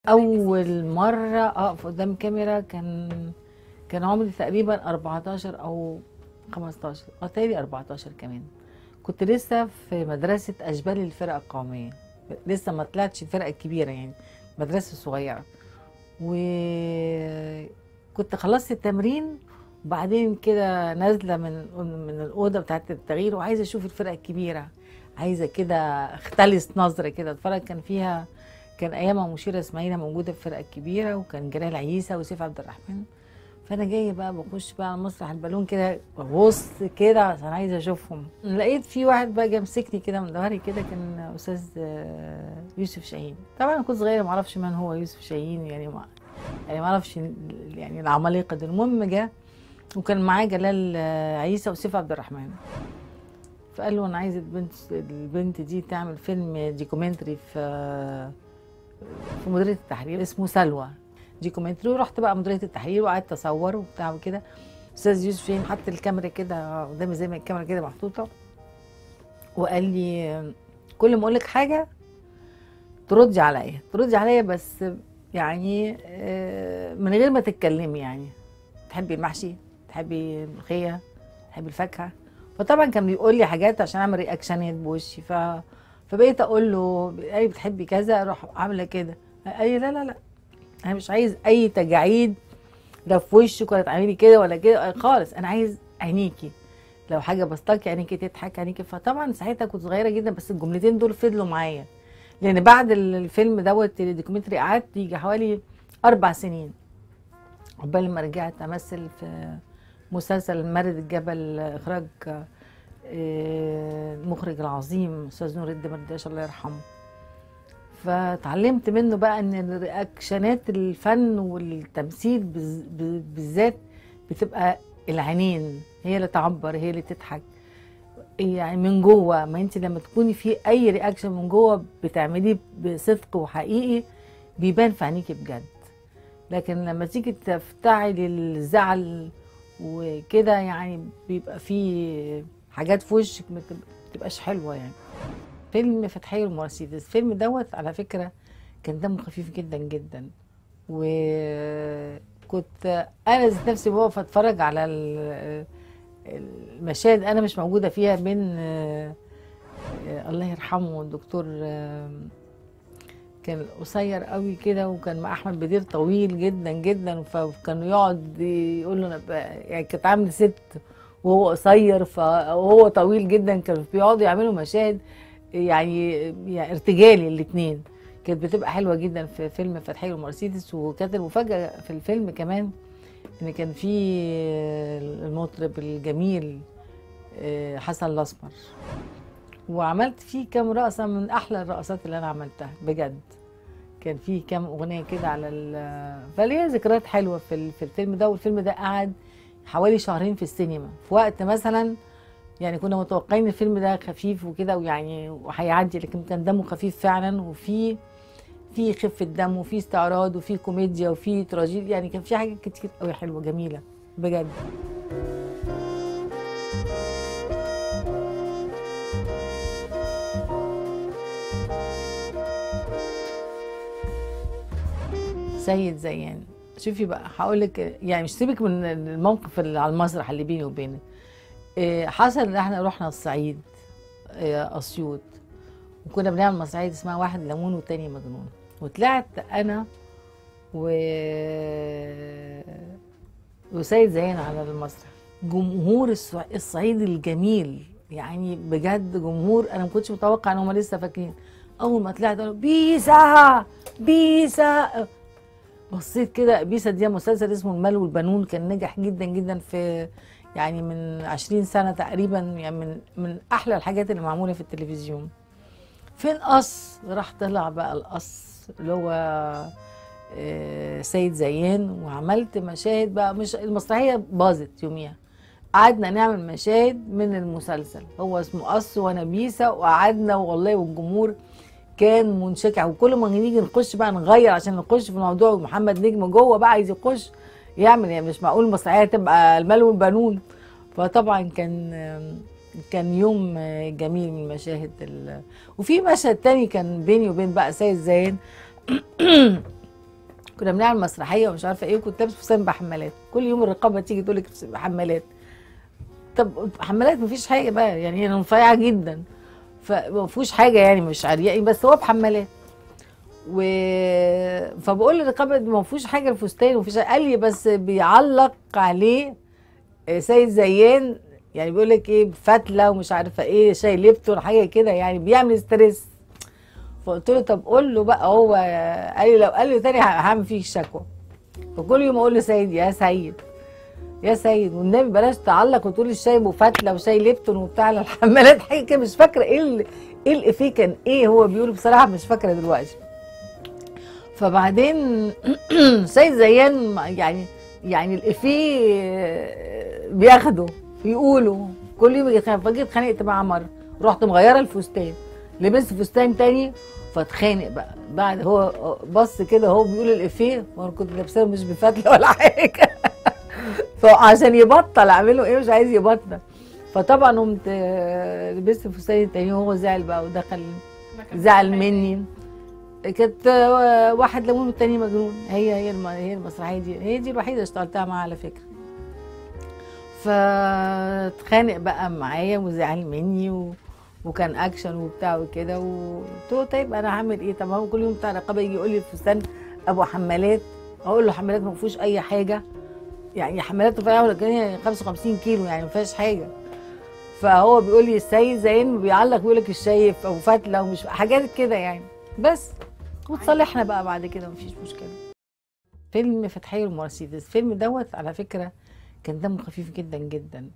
اول مره اقف قدام كاميرا كان كان عمري تقريبا 14 او 15 اه تقريبا 14 كمان كنت لسه في مدرسه اشبال الفرقه القوميه لسه ما طلعتش الفرقه الكبيره يعني مدرسه صغيره وكنت خلصت التمرين وبعدين كده نازله من من الاوضه بتاعت التغيير وعايزه اشوف الفرقه الكبيره عايزه كده اختلس نظره كده اتفرج كان فيها كان ايامها مشيره اسماعيله موجوده في الفرقه الكبيره وكان جلال عيسى وسيف عبد الرحمن فانا جايه بقى بخش بقى على مسرح البالون كده ببص كده عشان عايزه اشوفهم لقيت في واحد بقى جه مسكني كده من ظهري كده كان استاذ آه، يوسف شاهين طبعا انا كنت صغيره ما اعرفش من هو يوسف شاهين يعني ما يعني ما اعرفش يعني العمالقه دي المهم جه وكان معاه جلال آه، عيسى وسيف عبد الرحمن فقال له انا عايز البنت البنت دي تعمل فيلم ديكومنتري في في مديريه التحرير اسمه سلوى ديكومنتري ورحت بقى مديريه التحرير وقعدت اصور وبتاع وكده استاذ يوسف شاهين حط الكاميرا كده قدامي زي ما الكاميرا كده محطوطه وقال لي كل ما اقول لك حاجه تردي عليا تردي عليا بس يعني آه، من غير ما تتكلمي يعني تحبي المحشي تحبي الملوخيه تحبي الفاكهه فطبعا كان بيقول لي حاجات عشان اعمل رياكشنات بوشي ف فبقيت اقول له قال لي بتحبي كذا اروح عامله كده قال لي لا لا لا انا مش عايز اي تجاعيد لا في وشك ولا تعملي كده ولا كده خالص انا عايز عينيكي لو حاجه بسطاكي عينيكي تضحك عينيكي فطبعا ساعتها كنت صغيره جدا بس الجملتين دول فضلوا معايا لان بعد الفيلم دوت الدوكيومنتري قعدت يجي حوالي اربع سنين عقبال ما رجعت امثل في مسلسل مارد الجبل اخراج آه، المخرج العظيم استاذ نور الدين مرداش الله يرحمه فتعلمت منه بقى ان الرياكشنات الفن والتمثيل بز- ب- بالذات بتبقى العينين هي اللي تعبر هي اللي تضحك يعني من جوه ما انت لما تكوني في اي رياكشن من جوه بتعمليه بصدق وحقيقي بيبان في عينيكي بجد لكن لما تيجي تفتعلي الزعل وكده يعني بيبقى في حاجات في وشك ما بتبقاش حلوه يعني فيلم فتحية المرسيدس الفيلم دوت على فكرة كان دمه خفيف جدا جدا وكنت انا ذات نفسي بقف اتفرج على ال- المشاهد انا مش موجوده فيها من آه، آه، الله يرحمه الدكتور آه، كان قصير قوي كده وكان مع احمد بدير طويل جدا جدا فكان يقعد يقول له انا ب- يعني كانت عامل ست وهو قصير فهو طويل جدا كانوا بيقعدوا يعملوا مشاهد يعني, يعني ارتجالي الاثنين كانت بتبقى حلوه جدا في فيلم فتحي ومرسيدس وكانت المفاجاه في الفيلم كمان ان كان في المطرب الجميل آه، حسن الاسمر وعملت فيه كام رقصه من احلى الرقصات اللي انا عملتها بجد كان في كام اغنيه كده على ال فليا ذكريات حلوه في ال- في الفيلم ده والفيلم ده قعد حوالي شهرين في السينما في وقت مثلا يعني كنا متوقعين الفيلم ده خفيف وكده ويعني وهيعدي لكن كان دمه خفيف فعلا وفي في خفه دم وفي استعراض وفي كوميديا وفي تراجيدي يعني كان في حاجات كتير قوي حلوه جميله بجد سيد زيان شوفي بقى هقول لك يعني مش سيبك من الموقف اللي على المسرح اللي بيني وبينك إيه، حصل ان احنا رحنا الصعيد إيه، اسيوط وكنا بنعمل مسرحيه اسمها واحد ليمون والتاني مجنون وطلعت انا و وسيد زيان على المسرح جمهور الصع- الصعيد الجميل يعني بجد جمهور انا ما كنتش متوقع ان هم لسه فاكرين اول ما طلعت قالوا بيسا بيسا بصيت كده بيسا دي مسلسل اسمه المال والبنون كان نجح جدا جدا في يعني من 20 سنه تقريبا يعني من من احلى الحاجات اللي معموله في التلفزيون فين قص راح طلع بقى القص اللي هو آه، سيد زيان وعملت مشاهد بقى مش المسرحيه باظت يوميها قعدنا نعمل مشاهد من المسلسل هو اسمه قص وانا بيسا وقعدنا والله والجمهور كان منشكع وكل ما نيجي نخش بقى نغير عشان نخش في الموضوع ومحمد نجم جوه بقى عايز يخش يعمل يعني مش معقول المسرحيه تبقى المال والبنون فطبعا كان كان يوم جميل من المشاهد ال... وفي مشهد تاني كان بيني وبين بقى سيد زين كنا بنعمل مسرحيه ومش عارفه ايه وكنت لابس فستان بحمالات كل يوم الرقابه تيجي تقول لك حمالات طب حمالات مفيش حاجه بقى يعني انا رفيعه جدا فما فيهوش حاجه يعني مش عرياني بس هو بحمالات و فبقول للرقابه ما فيهوش حاجه الفستان ومفيش قال لي بس بيعلق عليه سيد زيان يعني بيقول لك ايه فتله ومش عارفه ايه شاي ليبتون حاجه كده يعني بيعمل ستريس فقلت له طب قول له بقى هو قال لي لو قال لي تاني هعمل فيك شكوى فكل يوم اقول له سيد يا سيد يا سيد والنبي بلاش تعلق وتقول الشاي ابو فتله وشاي ليبتون وبتاع الحمالات حاجه كده مش فاكره ايه ال- ايه الافيه كان ايه هو بيقوله بصراحه مش فاكره دلوقتي فبعدين سيد زيان يعني يعني الافيه بياخده بيقولوا كل يوم يجي يتخانق فجيت اتخانقت معاه مره رحت مغيره الفستان لبست فستان تاني فاتخانق بقى بعد هو بص كده هو بيقول الافيه وانا كنت لابساه مش بفتله ولا حاجه فعشان يبطل اعمله ايه مش عايز يبطل فطبعا قمت آه، لبست الفستان التاني وهو زعل بقى ودخل زعل مني كانت آه، واحد ليمون والتاني مجنون هي هي الم- هي المسرحيه دي هي دي الوحيده اللي اشتغلتها معاها على فكره فاتخانق بقى معايا وزعل مني و... وكان اكشن وبتاع وكده وقلت له طيب انا هعمل ايه طب هو كل يوم بتاع رقابه يجي يقول لي الفستان ابو حمالات اقول له حمالات ما فيهوش اي حاجه يعني حمالات رفيعه ولا كان 55 كيلو يعني ما فيهاش حاجه فهو بيقول لي السيد زين بيعلق بيقول لك الشايف او فتله ومش حاجات كده يعني بس وتصالحنا بقى بعد كده مفيش مشكله فيلم فتحية المرسيدس الفيلم دوت على فكره كان دمه خفيف جدا جدا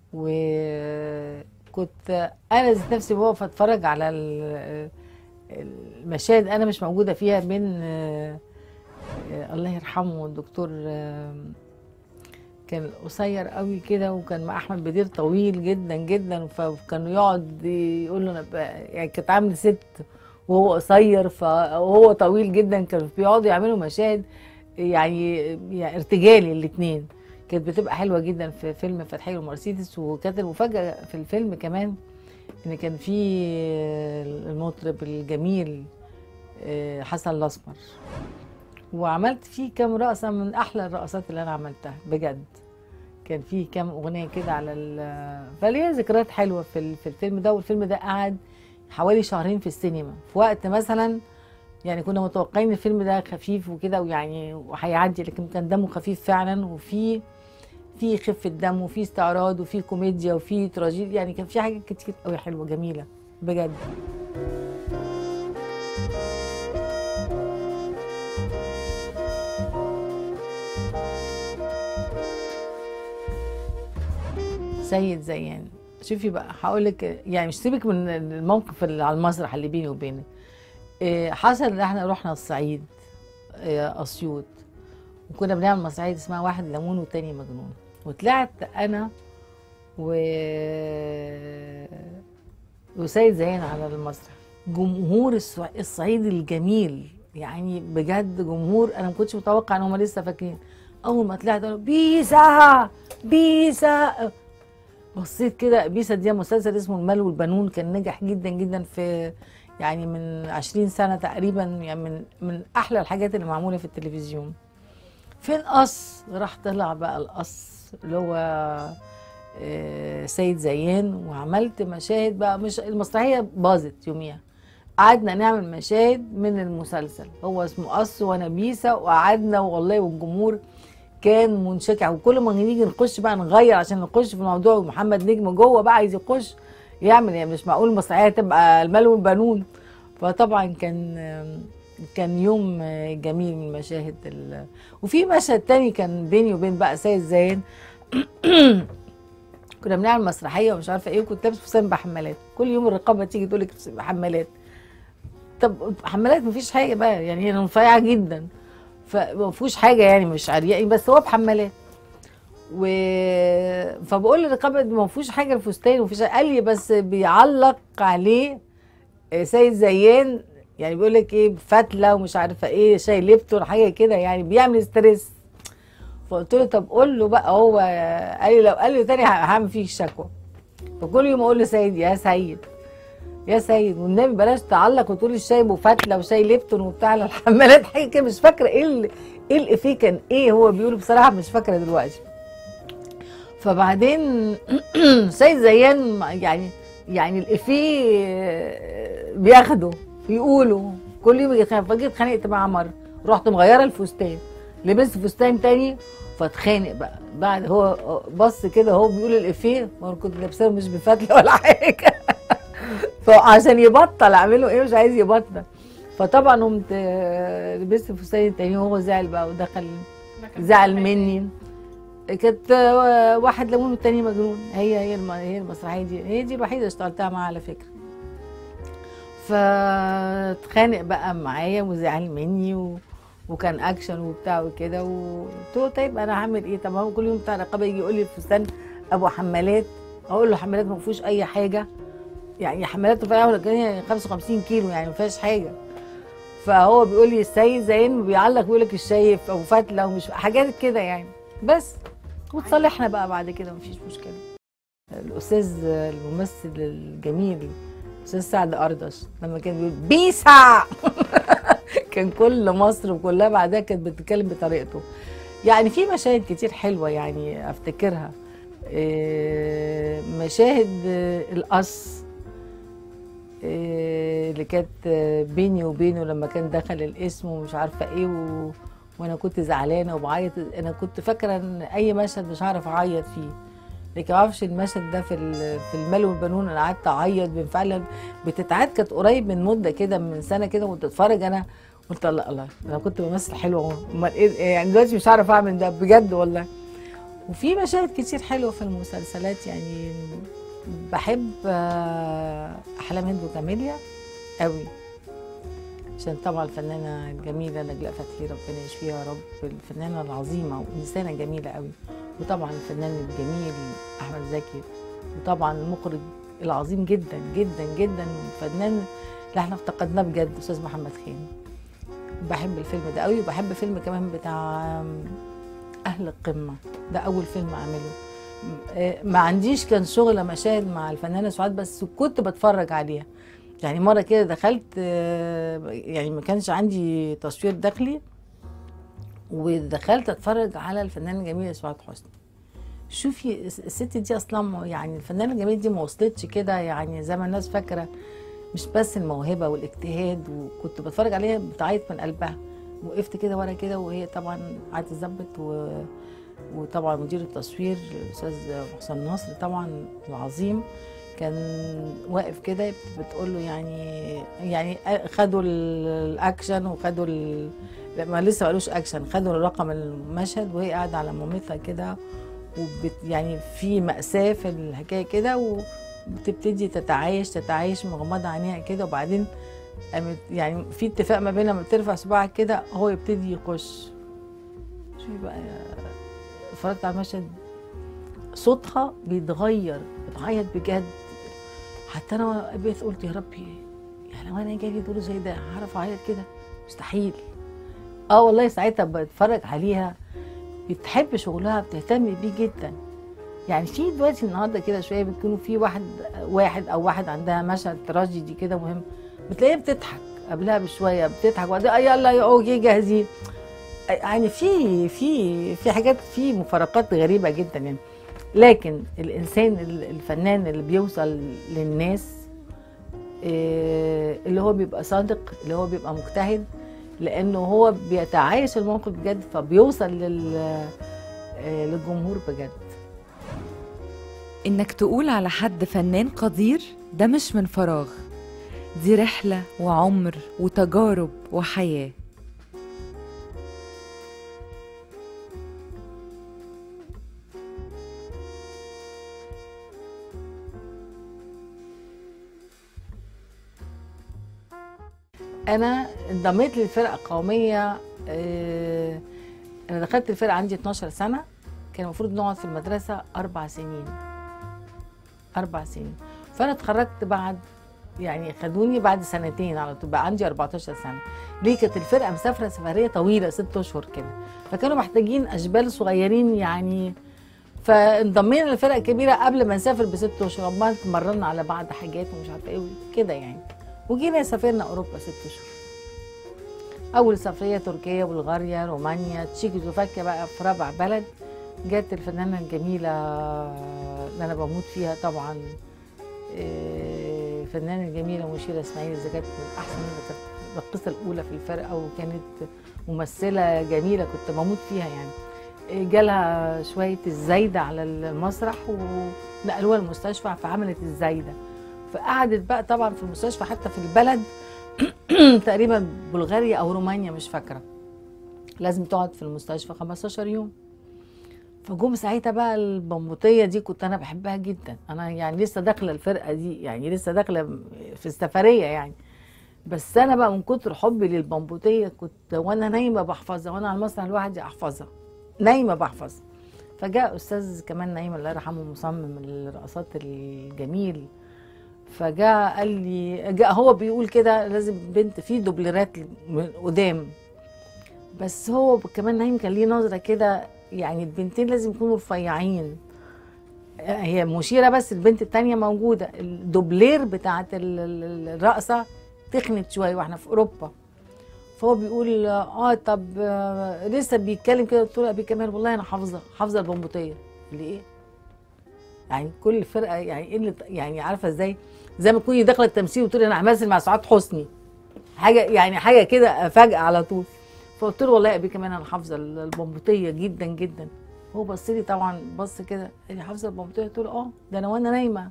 وكنت انا ذات نفسي بقف اتفرج على ال- المشاهد انا مش موجوده فيها من آه، آه، الله يرحمه الدكتور آه، كان قصير قوي كده وكان مع احمد بدير طويل جدا جدا فكانوا يقعد يقول له انا ب- يعني كانت عامل ست وهو قصير فهو طويل جدا كانوا بيقعدوا يعملوا مشاهد يعني, يعني ارتجالي الاثنين كانت بتبقى حلوه جدا في فيلم فتحي ومرسيدس وكانت المفاجاه في الفيلم كمان ان كان في المطرب الجميل آه، حسن الاسمر وعملت فيه كام رقصه من احلى الرقصات اللي انا عملتها بجد كان فيه كام اغنيه كده على ال فليا ذكريات حلوه في ال- في الفيلم ده والفيلم ده قعد حوالي شهرين في السينما في وقت مثلا يعني كنا متوقعين الفيلم ده خفيف وكده ويعني وهيعدي لكن كان دمه خفيف فعلا وفي في خفه دم وفي استعراض وفي كوميديا وفي تراجيدي يعني كان في حاجات كتير قوي حلوه جميله بجد سيد زيان شوفي بقى هقول لك يعني مش سيبك من الموقف اللي على المسرح اللي بيني وبينك إيه، حصل ان احنا رحنا الصعيد إيه، اسيوط وكنا بنعمل مسرحيه اسمها واحد ليمون والتاني مجنون وطلعت انا و وسيد زيان على المسرح جمهور الصع- الصعيد الجميل يعني بجد جمهور انا ما كنتش متوقع ان هم لسه فاكرين اول ما طلعت قالوا بيسا بيسا بصيت كده بيسا دي مسلسل اسمه المال والبنون كان نجح جدا جدا في يعني من 20 سنه تقريبا يعني من من احلى الحاجات اللي معموله في التلفزيون فين قص راح طلع بقى القص اللي هو آه، سيد زيان وعملت مشاهد بقى مش المسرحيه باظت يوميها قعدنا نعمل مشاهد من المسلسل هو اسمه قص وانا بيسا وقعدنا والله والجمهور كان منشكع وكل ما نيجي نخش بقى نغير عشان نخش في الموضوع ومحمد نجم جوه بقى عايز يخش يعمل يعني مش معقول المسرحيه تبقى المال والبنون فطبعا كان كان يوم جميل من المشاهد ال... وفي مشهد تاني كان بيني وبين بقى سيد زين كنا بنعمل مسرحيه ومش عارفه ايه وكنت لابس فستان بحمالات كل يوم الرقابه تيجي تقول لك حمالات طب حمالات مفيش حاجه بقى يعني انا رفيعه جدا فما فيهوش حاجه يعني مش عرياني بس هو بحمالات و فبقول للرقابه ما فيهوش حاجه الفستان ومفيش قال لي بس بيعلق عليه سيد زيان يعني بيقول لك ايه فتله ومش عارفه ايه شاي ليبتون حاجه كده يعني بيعمل ستريس فقلت له طب قول له بقى هو قال لي لو قال لي تاني هعمل فيك شكوى فكل يوم اقول له سيد يا سيد يا سيد والنبي بلاش تعلق وتقول الشاي ابو فتله وشاي ليبتون وبتاع الحمالات حاجه كده مش فاكره ايه ال- ايه الافيه كان ايه هو بيقوله بصراحه مش فاكره دلوقتي فبعدين سيد زيان يعني يعني الافيه بياخده يقولوا كل يوم يجي يتخانق فجيت اتخانقت معاه مره رحت مغيره الفستان لبست فستان تاني فاتخانق بقى بعد هو بص كده هو بيقول الافيه وانا كنت لابساه مش بفتله ولا حاجه فعشان يبطل اعمله ايه مش عايز يبطل فطبعا قمت آه، لبست فستان التاني وهو زعل بقى ودخل زعل مني كانت آه، واحد ليمون والتاني مجنون هي هي الم- هي المسرحيه دي هي دي الوحيده اللي اشتغلتها معاها على فكره فاتخانق بقى معايا وزعل مني و... وكان اكشن وبتاع وكده وقلت له طيب انا هعمل ايه طب هو كل يوم بتاع رقابه يجي يقول لي الفستان ابو حمالات اقول له حمالات ما فيهوش اي حاجه يعني حمالات رفيعه ولا 55 كيلو يعني ما فيهاش حاجه فهو بيقول لي السيد زين بيعلق بيقول لك الشايف او فتله ومش حاجات كده يعني بس وتصالحنا بقى بعد كده مفيش مشكله الاستاذ الممثل الجميل الاستاذ سعد اردش لما كان بيقول بيسا كان كل مصر وكلها بعدها كانت بتتكلم بطريقته يعني في مشاهد كتير حلوه يعني افتكرها إيه، مشاهد آه، القص إيه، اللي كانت آه، بيني وبينه لما كان دخل الاسم ومش عارفه ايه و... وانا كنت زعلانه وبعيط انا كنت فاكره ان اي مشهد مش هعرف اعيط فيه لكن ما اعرفش المشهد ده في ال- في المال والبنون انا قعدت اعيط بين فعلا بتتعاد كانت قريب من مده كده من سنه كده وانت تتفرج انا قلت الله الله انا كنت بمثل حلو اهو امال ايه يعني دلوقتي مش هعرف اعمل ده بجد والله وفي مشاهد كتير حلوه في المسلسلات يعني بحب آه، احلام هند وكاميليا قوي عشان طبعا الفنانه الجميله نجلاء فتحي ربنا يشفيها يا رب الفنانه العظيمه وانسانه جميله قوي وطبعا الفنان الجميل احمد زكي وطبعا المخرج العظيم جدا جدا جدا الفنان اللي احنا افتقدناه بجد استاذ محمد خان بحب الفيلم ده قوي وبحب فيلم كمان بتاع اهل القمه ده اول فيلم اعمله آه، ما عنديش كان شغل مشاهد مع الفنانه سعاد بس كنت بتفرج عليها يعني مره كده دخلت آه، يعني ما كانش عندي تصوير داخلي ودخلت اتفرج على الفنانه الجميله سعاد حسني شوفي الست دي اصلا ما- يعني الفنانه الجميله دي ما وصلتش كده يعني زي ما الناس فاكره مش بس الموهبه والاجتهاد وكنت بتفرج عليها بتعيط من قلبها وقفت كده ورا كده وهي طبعا قعدت تظبط و... وطبعا مدير التصوير الاستاذ حسام نصر طبعا العظيم كان واقف كده بتقول له يعني يعني خدوا ال- الاكشن وخدوا ال... لا، ما لسه ما قالوش اكشن خدوا الرقم المشهد وهي قاعده على مامتها كده وبت يعني في مأساة في الحكاية كده وبتبتدي تتعايش تتعايش مغمضة عينيها كده وبعدين قامت يعني في اتفاق ما بينها لما ترفع صباعك كده هو يبتدي يخش شوفي بقى اتفرجت على المشهد صوتها بيتغير بتعيط بجد حتى انا بقيت قلت يا ربي يعني لو انا جالي دور زي ده هعرف اعيط كده مستحيل اه والله ساعتها بتفرج عليها بتحب شغلها بتهتم بيه جدا يعني في دلوقتي النهارده كده شويه بيكونوا في واحد واحد او واحد عندها مشهد تراجيدي كده مهم بتلاقيها بتضحك قبلها بشويه بتضحك وبعدين آه يلا يا اوكي جاهزين يعني في في في حاجات في مفارقات غريبه جدا يعني لكن الانسان ال- الفنان اللي بيوصل للناس آه، اللي هو بيبقى صادق اللي هو بيبقى مجتهد لانه هو بيتعايش الموقف بجد فبيوصل لل آه، للجمهور بجد إنك تقول على حد فنان قدير ده مش من فراغ دي رحلة وعمر وتجارب وحياة انا انضميت للفرقه القوميه آه، انا دخلت الفرقه عندي 12 سنه كان المفروض نقعد في المدرسه اربع سنين اربع سنين فانا اتخرجت بعد يعني خدوني بعد سنتين على طول بقى عندي 14 سنه ليه كانت الفرقه مسافره سفريه طويله ست اشهر كده فكانوا محتاجين اشبال صغيرين يعني فانضمينا للفرقه الكبيره قبل ما نسافر بست اشهر عمال اتمرنا على بعض حاجات ومش عارفه ايه كده يعني وجينا سافرنا اوروبا ست اشهر اول سفريه تركيا بلغاريا رومانيا تشيكوسلوفاكيا بقى في رابع بلد جت الفنانه الجميله اللي انا بموت فيها طبعا إيه، الفنانه الجميله مشيره اسماعيل اذا كانت من احسن كانت الراقصه الاولى في الفرقه وكانت ممثله جميله كنت بموت فيها يعني إيه، جالها شويه الزايده على المسرح ونقلوها المستشفى فعملت الزايده فقعدت بقى طبعا في المستشفى حتى في البلد تقريبا بلغاريا او رومانيا مش فاكره لازم تقعد في المستشفى 15 يوم فجم ساعتها بقى البمبوطيه دي كنت انا بحبها جدا انا يعني لسه داخله الفرقه دي يعني لسه داخله في السفريه يعني بس انا بقى من كتر حبي للبمبوطيه كنت وانا نايمه بحفظها وانا على المسرح لوحدي احفظها نايمه بحفظ فجاء استاذ كمان نايم الله يرحمه مصمم الرقصات الجميل فجاء قال لي جاء هو بيقول كده لازم بنت في دوبلرات من قدام بس هو كمان نايم كان ليه نظره كده يعني البنتين لازم يكونوا رفيعين هي مشيره بس البنت التانية موجوده الدوبلير بتاعت ال- ال- الرقصه تخنت شويه واحنا في اوروبا فهو بيقول اه طب آه لسه بيتكلم كده قلت له يا ابي كمال والله انا حافظه حافظه البمبوطيه اللي ايه يعني كل فرقه يعني ايه اللي يعني عارفه ازاي زي ما تكوني داخله التمثيل وتقولي انا همثل مع سعاد حسني حاجه يعني حاجه كده فجاه على طول فقلت له والله يا ابي كمان انا حافظه البمبوطيه جدا جدا هو بص لي طبعا بص كده قال لي حافظه البمبوطيه قلت له اه ده انا وانا نايمه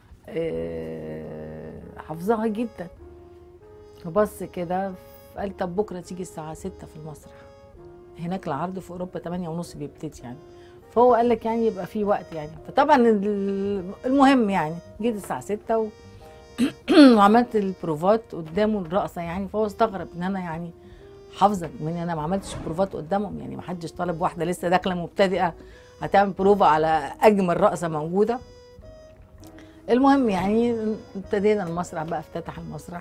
آه، حافظاها جدا فبص كده قال طب بكره تيجي الساعه 6 في المسرح هناك العرض في اوروبا 8 ونص بيبتدي يعني فهو قال لك يعني يبقى في وقت يعني فطبعا ال- المهم يعني جيت الساعه 6 و... وعملت البروفات قدامه الرقصه يعني فهو استغرب ان انا يعني حافظه من انا ما عملتش بروفات قدامهم يعني ما حدش طالب واحده لسه داخله مبتدئه هتعمل بروفا على اجمل رقصه موجوده المهم يعني ابتدينا المسرح بقى افتتح المسرح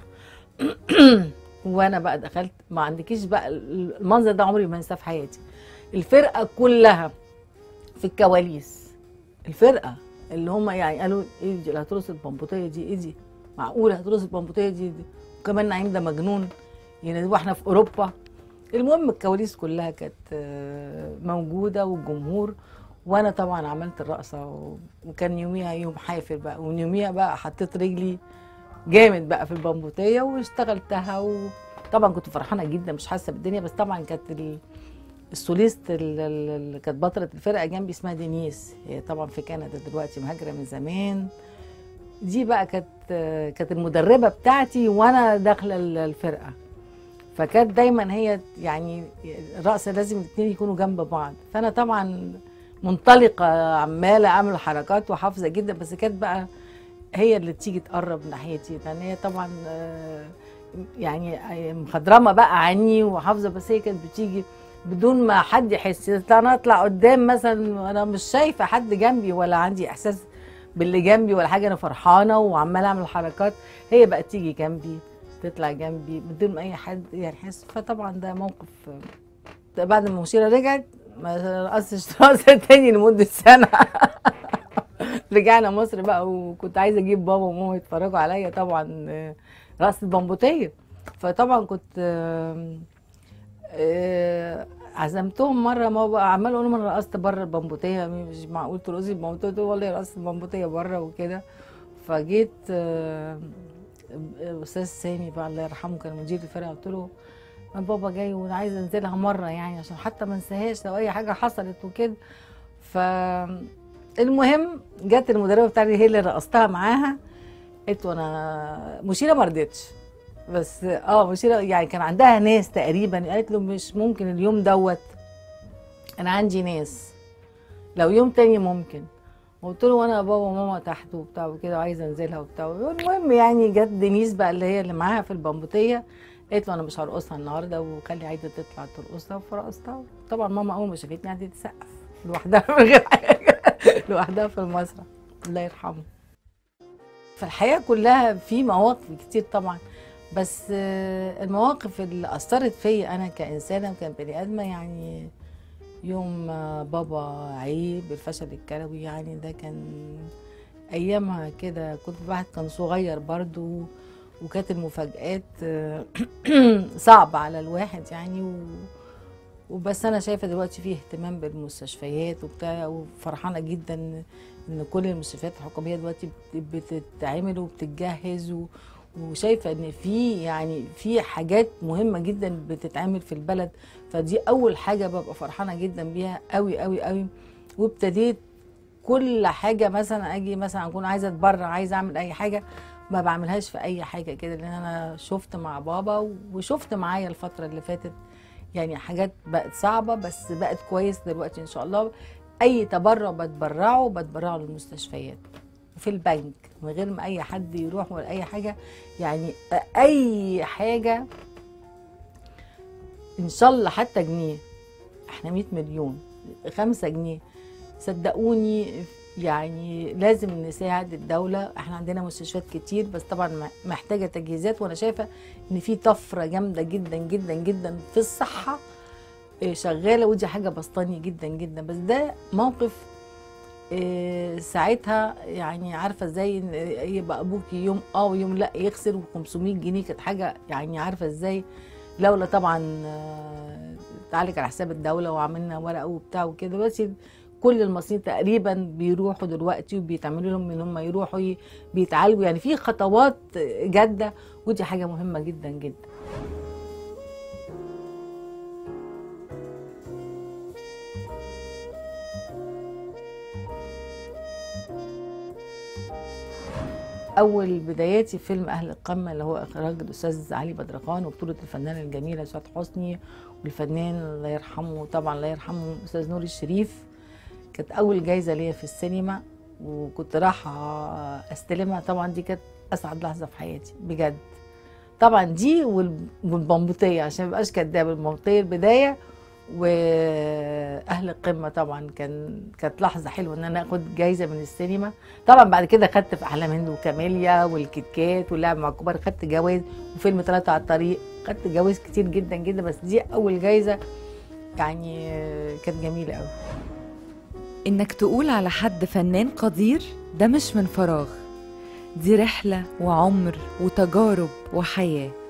وانا بقى دخلت ما عندكيش بقى المنظر ده عمري ما انساه في حياتي الفرقه كلها في الكواليس الفرقه اللي هم يعني قالوا ايه دي اللي هترقص البمبوطيه دي ايه دي معقوله هترقص البمبوطيه دي, دي وكمان نعيم ده مجنون يعني واحنا في اوروبا المهم الكواليس كلها كانت آه، موجوده والجمهور وانا طبعا عملت الرقصه و- وكان يوميها يوم حافل بقى ومن يوميها بقى حطيت رجلي جامد بقى في البمبوطيه واشتغلتها وطبعا كنت فرحانه جدا مش حاسه بالدنيا بس طبعا كانت ال- السوليست ال- ال- اللي كانت بطله الفرقه جنبي اسمها دينيس هي طبعا في كندا دلوقتي مهاجره من زمان دي بقى كانت كانت المدربه بتاعتي وانا داخله ال- الفرقه فكانت دايما هي يعني الرقص لازم الاثنين يكونوا جنب بعض فانا طبعا منطلقه عماله اعمل حركات وحافظه جدا بس كانت بقى هي اللي تيجي تقرب ناحيتي لان هي طبعا آه، يعني مخضرمه بقى عني وحافظه بس هي كانت بتيجي بدون ما حد يحس انا اطلع قدام مثلا انا مش شايفه حد جنبي ولا عندي احساس باللي جنبي ولا حاجه انا فرحانه وعماله اعمل حركات هي بقى تيجي جنبي تطلع جنبي بدون ما اي حد يحس فطبعا ده موقف ده بعد ما المشيره رجعت ما رقصتش رقصه تاني لمده سنه رجعنا مصر بقى وكنت عايزه اجيب بابا وماما يتفرجوا عليا طبعا آه، رقصه بمبوطيه فطبعا كنت آه، آه، عزمتهم مره ما بقى عمال اقول لهم انا رقصت بره البمبوطيه مش معقول ترقصي البمبوطيه قلت له والله رقصت البمبوطيه بره وكده فجيت آه، استاذ سامي بقى الله يرحمه كان مدير الفرقه قلت له أنا بابا جاي وانا عايزه انزلها مره يعني عشان حتى ما انساهاش لو اي حاجه حصلت وكده ف المهم جت المدربه بتاعتي هي اللي رقصتها معاها قلت وانا مشيره ما رضتش بس اه مشيره يعني كان عندها ناس تقريبا قالت له مش ممكن اليوم دوت انا عندي ناس لو يوم تاني ممكن قلت له وانا بابا وماما تحت وبتاع وكده وعايزه انزلها وبتاع المهم يعني جت دينيس بقى اللي هي اللي معاها في البمبوطيه قالت له انا مش هرقصها النهارده وخلي عايزه تطلع ترقصها فرقصتها طبعا ماما اول ما شافتني قعدت تسقف لوحدها من غير حاجه لوحدها في المسرح الله يرحمه فالحياه كلها في مواقف كتير طبعا بس آه، المواقف اللي اثرت فيا انا كانسانه وكبني ادمه يعني يوم ما بابا عيب بالفشل الكلوي يعني ده كان ايامها كده كنت الواحد كان صغير برضو وكانت المفاجآت آه، صعبة على الواحد يعني و... وبس انا شايفه دلوقتي فيه اهتمام بالمستشفيات وبتاع وفرحانه جدا ان كل المستشفيات الحكوميه دلوقتي بت- بتتعمل وبتتجهز و... وشايفه ان في يعني في حاجات مهمه جدا بتتعمل في البلد فدي اول حاجه ببقى فرحانه جدا بيها قوي قوي قوي وابتديت كل حاجه مثلا اجي مثلا اكون عايزه اتبرع عايزه اعمل اي حاجه ما بعملهاش في اي حاجه كده لان انا شفت مع بابا وشفت معايا الفتره اللي فاتت يعني حاجات بقت صعبه بس بقت كويس دلوقتي ان شاء الله اي تبرع بتبرعه بتبرعه للمستشفيات وفي البنك من غير ما اي حد يروح ولا اي حاجه يعني اي حاجه ان شاء الله حتى جنيه احنا 100 مليون 5 جنيه صدقوني يعني لازم نساعد الدولة احنا عندنا مستشفيات كتير بس طبعا محتاجة تجهيزات وانا شايفة ان في طفرة جامدة جدا جدا جدا في الصحة اه، شغالة ودي حاجة بسطاني جدا جدا بس ده موقف اه، ساعتها يعني عارفة ازاي ان يبقى ابوك يوم اه ويوم لا يخسر و500 جنيه كانت حاجة يعني عارفة ازاي لولا طبعا اه، تعالج على حساب الدولة وعملنا ورقة وبتاع وكده بس كل المصريين تقريبا بيروحوا دلوقتي وبيتعملوا لهم ان هم يروحوا ي- بيتعالجوا يعني في خطوات جاده ودي حاجه مهمه جدا جدا اول بداياتي في فيلم اهل القمه اللي هو اخراج الاستاذ علي بدرخان وبطوله الفنانه الجميله سعاد حسني والفنان الله يرحمه طبعا الله يرحمه الاستاذ نور الشريف كانت اول جايزه ليا في السينما وكنت رايحه استلمها طبعا دي كانت اسعد لحظه في حياتي بجد طبعا دي وال- والبمبوطيه عشان ما ابقاش كدابه البمبوطيه البدايه واهل القمه طبعا كان كانت لحظه حلوه ان انا اخد جايزه من السينما طبعا بعد كده خدت في احلام هند وكاميليا والكيت كات واللعب مع الكبار خدت جوائز وفيلم ثلاثة على الطريق خدت جوائز كتير جدا جدا بس دي اول جايزه يعني كانت جميله قوي إنك تقول على حد فنان قدير ده مش من فراغ دي رحلة وعمر وتجارب وحياة